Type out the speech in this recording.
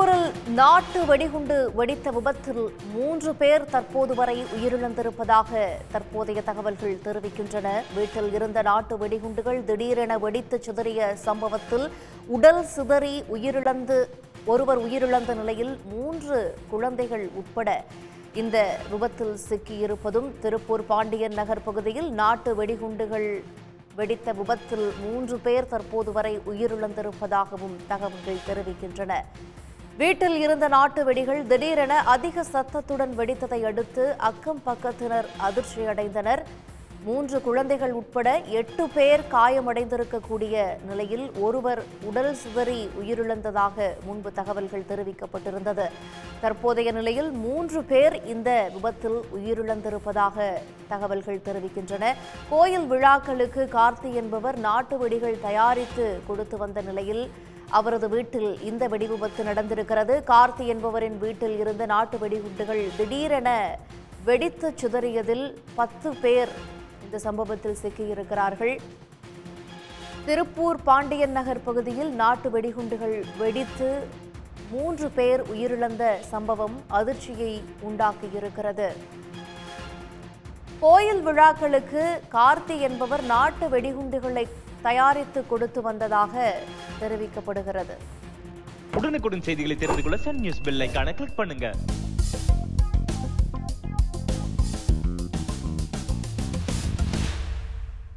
திருப்பூரில் நாட்டு வெடிகுண்டு வெடித்த விபத்தில் மூன்று பேர் தற்போது வரை உயிரிழந்திருப்பதாக தற்போதைய தகவல்கள் தெரிவிக்கின்றன வீட்டில் இருந்த நாட்டு வெடிகுண்டுகள் திடீரென வெடித்து சிதறிய சம்பவத்தில் உடல் சிதறி உயிரிழந்து ஒருவர் உயிரிழந்த நிலையில் மூன்று குழந்தைகள் உட்பட இந்த விபத்தில் சிக்கியிருப்பதும் திருப்பூர் பாண்டியன் நகர் பகுதியில் நாட்டு வெடிகுண்டுகள் வெடித்த விபத்தில் மூன்று பேர் தற்போது வரை உயிரிழந்திருப்பதாகவும் தகவல்கள் தெரிவிக்கின்றன வீட்டில் இருந்த நாட்டு வெடிகள் திடீரென அதிக சத்தத்துடன் வெடித்ததை அடுத்து அக்கம் பக்கத்தினர் அதிர்ச்சியடைந்தனர் மூன்று குழந்தைகள் உட்பட எட்டு பேர் காயமடைந்திருக்கக்கூடிய நிலையில் ஒருவர் உடல் சிதறி உயிரிழந்ததாக முன்பு தகவல்கள் தெரிவிக்கப்பட்டிருந்தது தற்போதைய நிலையில் மூன்று பேர் இந்த விபத்தில் உயிரிழந்திருப்பதாக தகவல்கள் தெரிவிக்கின்றன கோயில் விழாக்களுக்கு கார்த்தி என்பவர் நாட்டு வெடிகள் தயாரித்து கொடுத்து வந்த நிலையில் அவரது வீட்டில் இந்த வெடி விபத்து நடந்திருக்கிறது கார்த்தி என்பவரின் வீட்டில் இருந்த நாட்டு வெடிகுண்டுகள் திடீரென வெடித்து சிதறியதில் பத்து பேர் இந்த சம்பவத்தில் சிக்கியிருக்கிறார்கள் திருப்பூர் பாண்டியன் நகர் பகுதியில் நாட்டு வெடிகுண்டுகள் வெடித்து மூன்று பேர் உயிரிழந்த சம்பவம் அதிர்ச்சியை உண்டாக்கியிருக்கிறது கோயில் விழாக்களுக்கு கார்த்தி என்பவர் நாட்டு வெடிகுண்டுகளை தயாரித்து கொடுத்து வந்ததாக தெரிவிக்கப்படுகிறது உடனுக்குடன் செய்திகளை தெரிந்து கொள்ள சன் நியூஸ் பெல் ஐகானை கிளிக் பண்ணுங்க